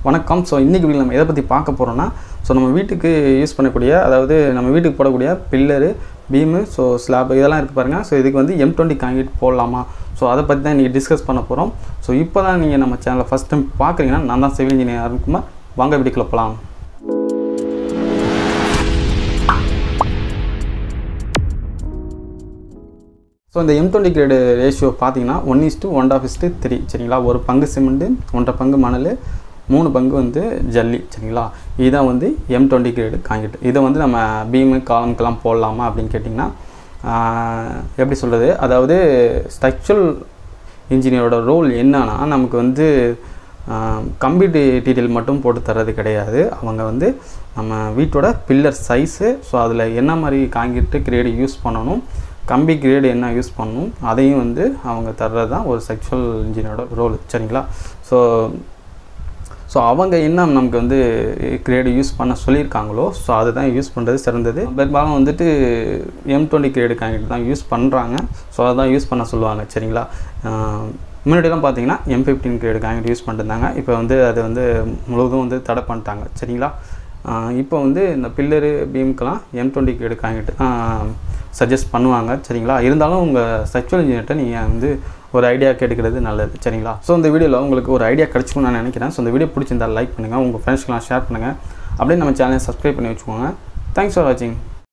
வணக்கம் ஸோ இன்றைக்கி வீடியோ நம்ம எதை பற்றி பார்க்க போகிறோம்னா ஸோ நம்ம வீட்டுக்கு யூஸ் பண்ணக்கூடிய அதாவது நம்ம வீட்டுக்கு போடக்கூடிய பில்லரு பீமு ஸோ ஸ்லாப் இதெல்லாம் இருக்குது பாருங்கள் ஸோ இதுக்கு வந்து எம் டுவெண்ட்டி காங்கிரீட் போடலாமா ஸோ அதை பற்றி தான் இன்றைக்கி டிஸ்கஸ் பண்ண போகிறோம் ஸோ இப்போ தான் நீங்கள் நம்ம சேனலை ஃபஸ்ட் டைம் பார்க்குறீங்கன்னா நான் தான் சிவில் இன்ஜினியர் அருண்குமார் வாங்க வீட்டுக்குள்ள போகலாம் ஸோ இந்த எம் டுவெண்ட்டி கிரேடு ரேஷியோ பார்த்தீங்கன்னா one is to one half is to three சரிங்களா ஒரு பங்கு சிமெண்ட்டு ஒன்றரை பங்கு மணல் மூணு பங்கு வந்து ஜல்லி சரிங்களா இதான் வந்து எம் டுவெண்ட்டி கிரேடு காங்கிட்டு இதை வந்து நம்ம பீமு காலமுக்கெல்லாம் போடலாமா அப்படின்னு கேட்டிங்கன்னா ஆஹ், எப்படி சொல்கிறது அதாவது ஸ்ட்ரக்சரல் இன்ஜினியரோட ரோல் என்னன்னா நமக்கு வந்து கம்பி டீட்டெயில் மட்டும் போட்டு தர்றது கிடையாது அவங்க வந்து நம்ம வீட்டோட பில்லர் சைஸு ஸோ அதில் என்ன மாதிரி காங்கிரீட்டு கிரேடு யூஸ் பண்ணணும் கம்பி கிரேடு என்ன யூஸ் பண்ணணும் அதையும் வந்து அவங்க தர்றது தான் ஒரு செக்ஷுவல் இன்ஜினியரோட ரோல் சரிங்களா ஸோ ஸோ அவங்க என்ன நமக்கு வந்து கிரேடு யூஸ் பண்ண சொல்லியிருக்காங்களோ ஸோ அதுதான் யூஸ் பண்ணுறது சிறந்தது பெரும்பாலும் வந்துட்டு எம் டுவெண்ட்டி கிரேடு காங்கிரீட் தான் யூஸ் பண்ணுறாங்க ஸோ அதை தான் யூஸ் பண்ண சொல்லுவாங்க சரிங்களா ஆஹ் முன்னாடிலாம் பார்த்தீங்கன்னா M fifteen grade concrete use பண்ணிருந்தாங்க இப்போ வந்து அது வந்து முழுவதும் வந்து தடை பண்ணிட்டாங்க சரிங்களா ஆஹ் இப்போ வந்து இந்த பில்லரு பீமுக்கெல்லாம் M twenty grade concrete suggest பண்ணுவாங்க சரிங்களா இருந்தாலும் உங்கள் செக்ஷுவல் இன்ஜினியர்கிட்ட நீங்கள் வந்து ஒரு ஐடியா கேட்டுக்கிறது நல்லது சரிங்களா ஸோ இந்த வீடியோவில் உங்களுக்கு ஒரு ஐடியா கிடச்சிக்கும்னு நான் நினைக்கிறேன் ஸோ இந்த வீடியோ பிடிச்சிருந்தா லைக் பண்ணுங்கள் உங்கள் ஃப்ரெண்ட்ஸ்க்கெலாம் ஷேர் பண்ணுங்கள் அப்படியே நம்ம சேனலை சப்ஸ்கிரைப் பண்ணி வச்சுக்கோங்க தேங்க்ஸ் ஃபார் வாட்சிங்